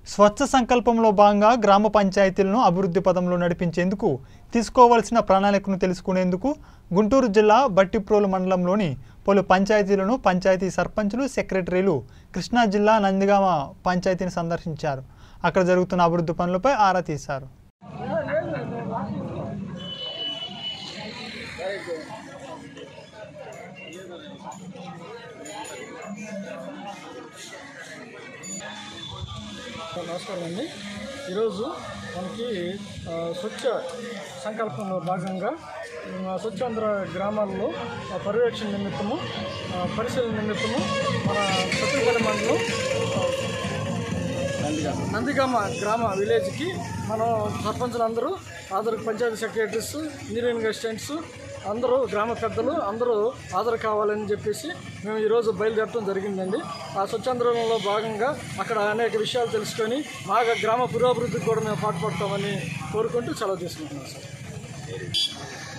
స్వచ్ఛ సంకల్పంలో భాగంగా గ్రామ పంచాయతీలను అభివృద్ధి పదంలో నడిపించేందుకు తీసుకోవాల్సిన ప్రణాళికను తెలుసుకునేందుకు గుంటూరు జిల్లా బట్టిప్రోలు మండలంలోని పలు పంచాయతీలను పంచాయతీ సర్పంచులు సెక్రటరీలు కృష్ణా జిల్లా నందిగామ పంచాయతీని సందర్శించారు అక్కడ జరుగుతున్న అభివృద్ధి పనులపై ఆరా తీశారు నమస్కారం అండి ఈరోజు మనకి ఆ, స్వచ్ఛ సంకల్పంలో భాగంగా ఆ, స్వచ్ఛాంధ్ర గ్రామాల్లో ఆ, పర్యవేక్షణ నిమిత్తము ఆ, పరిశీలన నిమిత్తము మన సత్యపల్లి మండలం ఆ, నందిగామ గ్రామ విలేజ్కి మనం సర్పంచులు అందరూ Aadhaar panchayat secretaries engineering assistants అందరూ గ్రామ పెద్దలు అందరూ హాజరు కావాలని చెప్పేసి మేము ఈరోజు బయలుదేరడం జరిగిందండి ఆ స్వచ్ఛాంధ్రంలో భాగంగా అక్కడ అనేక విషయాలు తెలుసుకొని మా గ్రామ పురోభివృద్ధికి కూడా మేము పాటుపడతామని కోరుకుంటూ సెలవు తీసుకుంటున్నాం సార్